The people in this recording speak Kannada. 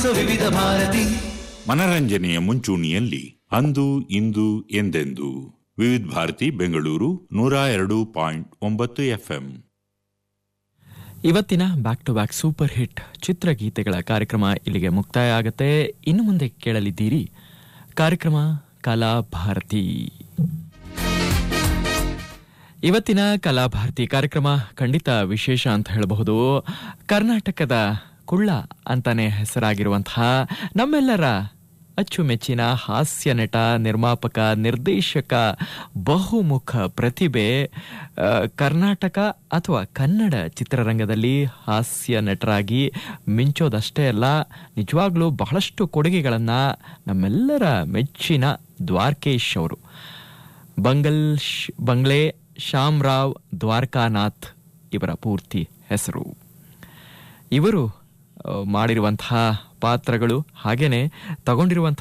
ವಿವಿಧ ಭಾರತಿ ಮನರಂಜನೆಯ ಮುಂಚೂಣಿಯಲ್ಲಿ ಅಂದು ಇಂದು ಎಂದೆಂದು ವಿವಿಧ ಭಾರತಿ ಬೆಂಗಳೂರು ನೂರ ಎರಡು ಪಾಯಿಂಟ್ ಒಂಬತ್ತು ಎಫ್ಎಂ ಇವತ್ತಿನ back to back super hit ಚಿತ್ರಗೀತೆಗಳ ಕಾರ್ಯಕ್ರಮ ಇಲ್ಲಿಗೆ ಮುಕ್ತಾಯ ಆಗತ್ತೆ ಇನ್ನು ಮುಂದೆ ಕೇಳಲಿದ್ದೀರಿ ಕಾರ್ಯಕ್ರಮ ಕಲಾಭಾರತಿ ಇವತ್ತಿನ ಕಲಾಭಾರತಿ ಕಾರ್ಯಕ್ರಮ ಖಂಡಿತ ವಿಶೇಷ ಅಂತ ಹೇಳಬಹುದು ಕರ್ನಾಟಕದ ಕುಳ್ಳ ಅಂತಾನೆ ಹೆಸರಾಗಿರುವಂತಹ ನಮ್ಮೆಲ್ಲರ ಅಚ್ಚುಮೆಚ್ಚಿನ ಹಾಸ್ಯ ನಟ ನಿರ್ಮಾಪಕ ನಿರ್ದೇಶಕ ಬಹುಮುಖ ಪ್ರತಿಭೆ ಆ, ಕರ್ನಾಟಕ ಅಥವಾ ಕನ್ನಡ ಚಿತ್ರರಂಗದಲ್ಲಿ ಹಾಸ್ಯ ನಟರಾಗಿ ಮಿಂಚೋದಷ್ಟೇ ಅಲ್ಲ ನಿಜವಾಗ್ಲೂ ಬಹಳಷ್ಟು ಕೊಡುಗೆಗಳನ್ನು ನಮ್ಮೆಲ್ಲರ ಮೆಚ್ಚಿನ ದ್ವಾರಕೇಶ್ ಅವರು ಬಂಗಲ್ ಶ್- ಬಂಗ್ಲೆ ಶ್ಯಾಮ್ರಾವ್ ದ್ವಾರಕಾನಾಥ್ ಇವರ ಪೂರ್ತಿ ಹೆಸರು ಇವರು ಆ, ಮಾಡಿರುವಂತಹ ಪಾತ್ರಗಳು ಹಾಗೇನೆ ತಗೊಂಡಿರುವಂತಹ